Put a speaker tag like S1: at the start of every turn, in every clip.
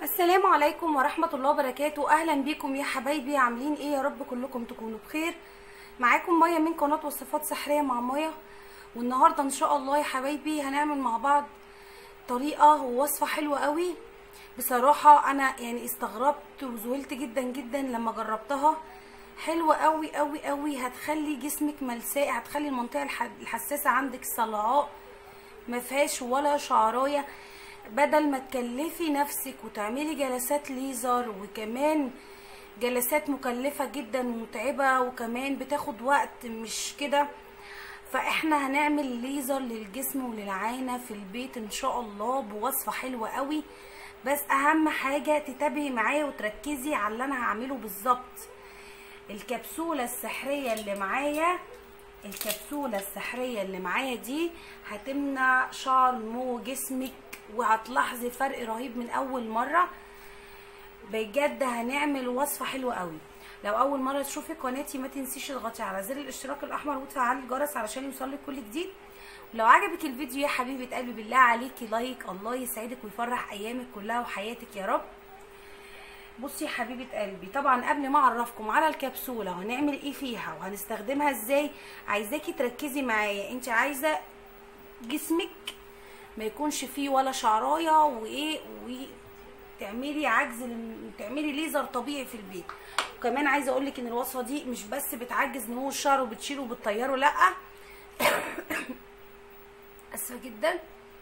S1: السلام عليكم ورحمة الله وبركاته أهلا بيكم يا حبايبي عاملين ايه يا رب كلكم تكونوا بخير معاكم مية من قناة وصفات سحرية مع مية والنهاردة ان شاء الله يا حبايبي هنعمل مع بعض طريقة ووصفة حلوة قوي بصراحة انا يعني استغربت وذهلت جدا جدا لما جربتها حلوة قوي قوي قوي هتخلي جسمك ملساء هتخلي المنطقة الح- الحساسة عندك صلعاء ما فيهاش ولا شعرايه بدل ما تكلفي نفسك وتعملي جلسات ليزر وكمان جلسات مكلفة جدا ومتعبة وكمان بتاخد وقت مش كده فاحنا هنعمل ليزر للجسم وللعانة في البيت ان شاء الله بوصفة حلوة قوي بس اهم حاجة تتابعي معايا وتركزي على اللي انا هعمله بالظبط الكبسولة السحرية اللي معايا الكبسولة السحرية اللي معايا دي هتمنع شعر نمو جسمك وهتلاحظي فرق رهيب من اول مرة بجد هنعمل وصفة حلوة قوي لو اول مرة تشوفي قناتي ما تنسيش تضغطي على زر الاشتراك الاحمر وتفعلي الجرس علشان يوصلك كل جديد ولو عجبك الفيديو يا حبيبة قلبي بالله عليكي لايك الله يسعدك ويفرح ايامك كلها وحياتك يا رب بصي يا حبيبه قلبي طبعا قبل ما اعرفكم على الكبسوله وهنعمل ايه فيها وهنستخدمها ازاي عايزاكي تركزي معايا انت عايزه جسمك ما يكونش فيه ولا شعرايه وايه وتعملي عجز لل- تعملي ليزر طبيعي في البيت وكمان عايزه اقول لك ان الوصفه دي مش بس بتعجز نمو الشعر وبتشيله وبتطيره لا اسفه جدا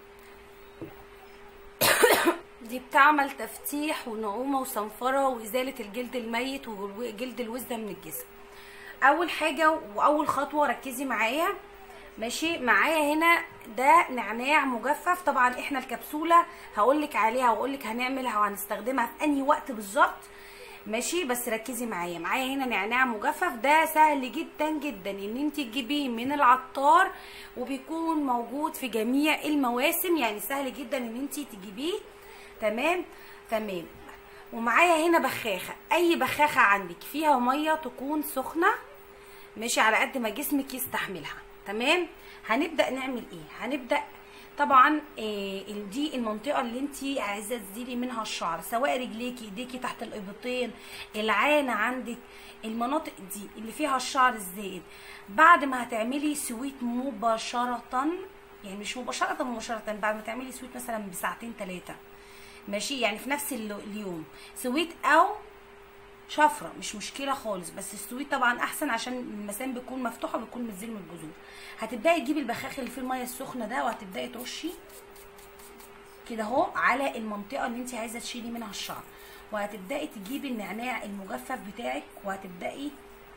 S1: دي بتعمل تفتيح ونعومه وصنفره وازاله الجلد الميت وجلد الوزه من الجسم اول حاجه واول خطوه ركزي معايا ماشي معايا هنا ده نعناع مجفف طبعا احنا الكبسوله هقولك عليها واقولك هنعملها وهنستخدمها في انهي وقت بالظبط ماشي بس ركزي معايا معايا هنا نعناع مجفف ده سهل جدا جدا ان انت تجيبيه من العطار وبيكون موجود في جميع المواسم يعني سهل جدا ان انت تجيبيه تمام تمام ومعايا هنا بخاخه اي بخاخه عندك فيها ميه تكون سخنه ماشي على قد ما جسمك يستحملها تمام هنبدا نعمل ايه هنبدا طبعا إيه دي المنطقه اللي انت عايزه تزيلي منها الشعر سواء رجليكي ايديكي تحت الابطين العانه عندك المناطق دي اللي فيها الشعر الزائد بعد ما هتعملي سويت مباشره يعني مش مباشره مباشره بعد ما تعملي سويت مثلا بساعتين ثلاثه ماشي يعني في نفس ال- اليوم سويت او شفره مش مشكله خالص بس السويت طبعا احسن عشان المسام بتكون مفتوحه وبتكون متزيل من الجذور هتبداي تجيبي البخاخ اللي فيه الميه السخنه ده وهتبداي ترشي كده اهو على المنطقه اللي انت عايزه تشيلي منها الشعر وهتبداي تجيبي النعناع المجفف بتاعك وهتبداي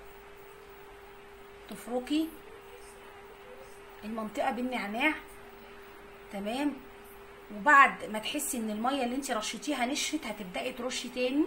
S1: تفركي المنطقه بالنعناع تمام وبعد ما تحسي ان الميه اللي انت رشيتيها نشفت هتبداي ترشي تاني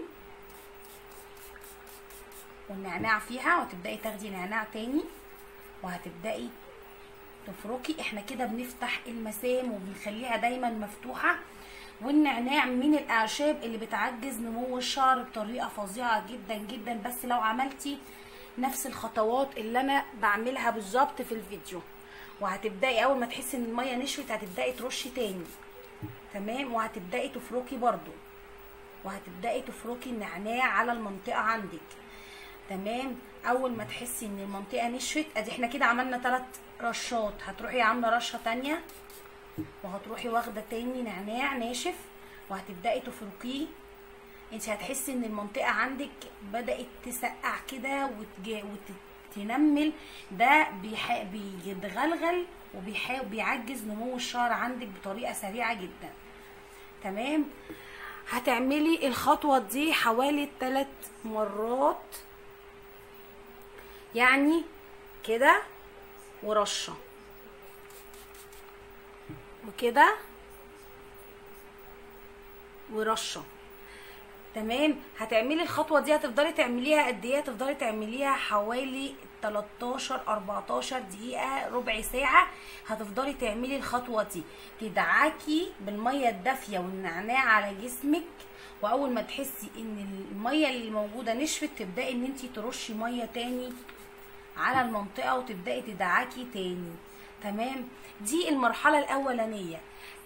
S1: والنعناع فيها وهتبداي تاخدي نعناع تاني وهتبداي تفركي احنا كده بنفتح المسام وبنخليها دايما مفتوحه والنعناع من الاعشاب اللي بتعجز نمو الشعر بطريقه فظيعه جدا جدا بس لو عملتي نفس الخطوات اللي انا بعملها بالظبط في الفيديو وهتبداي اول ما تحسي ان الميه نشفت هتبداي ترشي تاني تمام وهتبداي تفركي برضو وهتبداي تفركي النعناع على المنطقه عندك تمام اول ما تحسي ان المنطقه نشفت ادي احنا كده عملنا ثلاث رشات هتروحي عامله رشه تانية وهتروحي واخده تاني نعناع ناشف وهتبداي تفركيه انت هتحسي ان المنطقه عندك بدات تسقع كده وتج... وتنمل ده بيح... بيتغلغل وبيحاول بيعجز نمو الشعر عندك بطريقه سريعه جدا تمام هتعملي الخطوه دي حوالي ثلاث مرات يعني كده ورشه وكده ورشه تمام هتعملي الخطوه دي هتفضلي تعمليها قد ايه هتفضلي تعمليها حوالي 13 14 دقيقه ربع ساعه هتفضلي تعملي الخطوه دي تدعكي بالميه الدافيه والنعناع على جسمك واول ما تحسي ان الميه اللي موجوده نشفت تبداي ان انت ترشي ميه تاني على المنطقه وتبداي تدعكي تاني تمام دي المرحله الاولانيه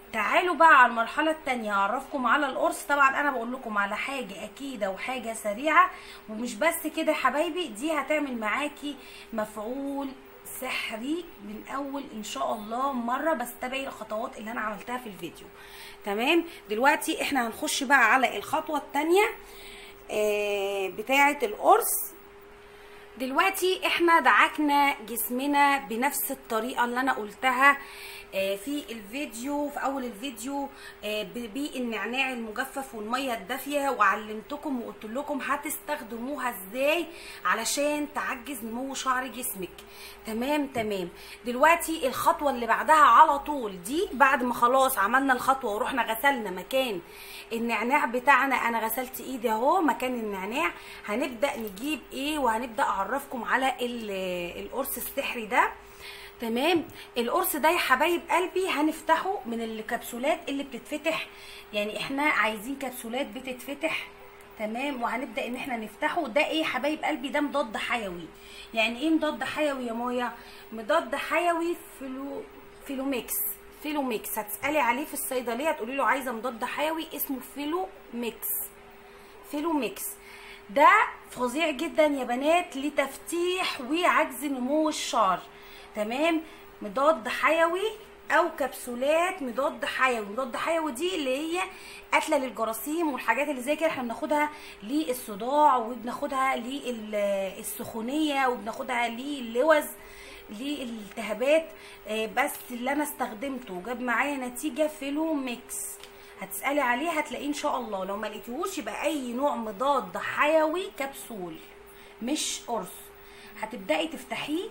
S1: تعالوا بقى على المرحلة التانية اعرفكم على القرص طبعا انا بقول لكم على حاجة اكيدة وحاجة سريعة ومش بس كده يا حبايبي دي هتعمل معاكي مفعول سحري من اول ان شاء الله مرة بس تابعي الخطوات اللي انا عملتها في الفيديو تمام دلوقتي احنا هنخش بقى على الخطوة التانية آه بتاعة القرص دلوقتي احنا دعكنا جسمنا بنفس الطريقه اللي انا قلتها في الفيديو في اول الفيديو بالنعناع المجفف والميه الدافيه وعلمتكم وقلت لكم هتستخدموها ازاي علشان تعجز نمو شعر جسمك تمام تمام دلوقتي الخطوه اللي بعدها على طول دي بعد ما خلاص عملنا الخطوه ورحنا غسلنا مكان النعناع بتاعنا انا غسلت ايدي اهو مكان النعناع هنبدا نجيب ايه وهنبدا اعرفكم على القرص السحري ده تمام القرص ده يا حبايب قلبي هنفتحه من الكبسولات اللي بتتفتح يعني احنا عايزين كبسولات بتتفتح تمام وهنبدا ان احنا نفتحه ده ايه حبايب قلبي ده مضاد حيوي يعني ايه مضاد حيوي يا مايا مضاد حيوي فلو فيلوميكس فيلوميكس هتسالي عليه في الصيدليه تقولي له عايزه مضاد حيوي اسمه فيلوميكس فيلوميكس ده فظيع جدا يا بنات لتفتيح وعجز نمو الشعر تمام مضاد حيوي او كبسولات مضاد حيوي مضاد حيوي دي اللي هي قاتله للجراثيم والحاجات اللي زي كده احنا بناخدها للصداع وبناخدها للسخونيه وبناخدها للوز للالتهابات بس اللي انا استخدمته وجاب معايا نتيجه فيلوميكس هتسالي عليه هتلاقيه ان شاء الله لو ما لقيتيهوش يبقى اي نوع مضاد حيوي كبسول مش قرص هتبداي تفتحيه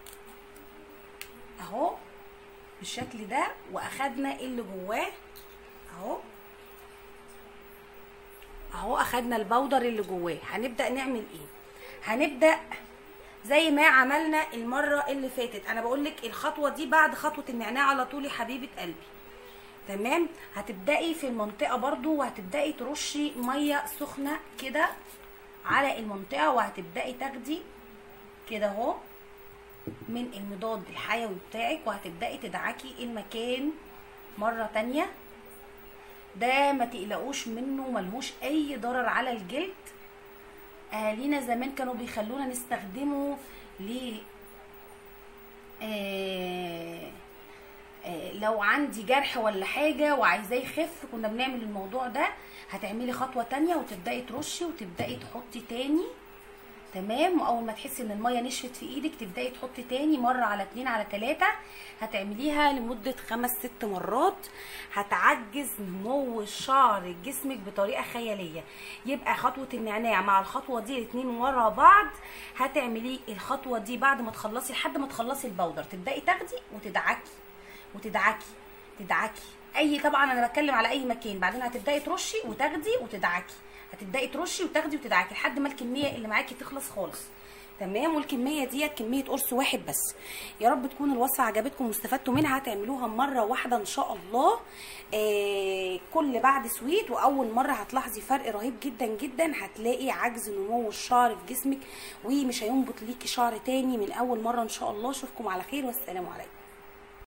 S1: اهو بالشكل ده واخدنا اللي جواه اهو اهو اخدنا البودر اللي جواه هنبدا نعمل ايه هنبدا زي ما عملنا المره اللي فاتت انا بقول لك الخطوه دي بعد خطوه النعناع على طول يا حبيبه قلبي تمام هتبداي في المنطقه برضو وهتبداي ترشي ميه سخنه كده على المنطقه وهتبداي تاخدي كده اهو من المضاد الحيوي بتاعك وهتبداي تدعكي المكان مره تانية ده ما تقلقوش منه ملهوش اي ضرر على الجلد اهالينا زمان كانوا بيخلونا نستخدمه ل آه آه لو عندي جرح ولا حاجه وعايزاه يخف كنا بنعمل الموضوع ده هتعملي خطوه تانية وتبداي ترشي وتبداي تحطي تاني تمام واول ما تحسي ان الميه نشفت في ايدك تبداي تحطي تاني مره على اتنين على تلاته هتعمليها لمده خمس ست مرات هتعجز نمو الشعر جسمك بطريقه خياليه يبقى خطوه النعناع مع الخطوه دي الاتنين ورا بعض هتعملي الخطوه دي بعد ما تخلصي لحد ما تخلصي البودر تبداي تاخدي وتدعكي وتدعكي تدعكي اي طبعا انا بتكلم على اي مكان بعدين هتبداي ترشي وتاخدي وتدعكي هتبداي ترشي وتاخدي وتدعكي لحد ما الكميه اللي معاكي تخلص خالص تمام والكميه ديت كميه قرص واحد بس يا رب تكون الوصفه عجبتكم واستفدتوا منها هتعملوها مره واحده ان شاء الله آه كل بعد سويت واول مره هتلاحظي فرق رهيب جدا جدا هتلاقي عجز نمو الشعر في جسمك ومش هينبت ليكي شعر تاني من اول مره ان شاء الله اشوفكم على خير والسلام عليكم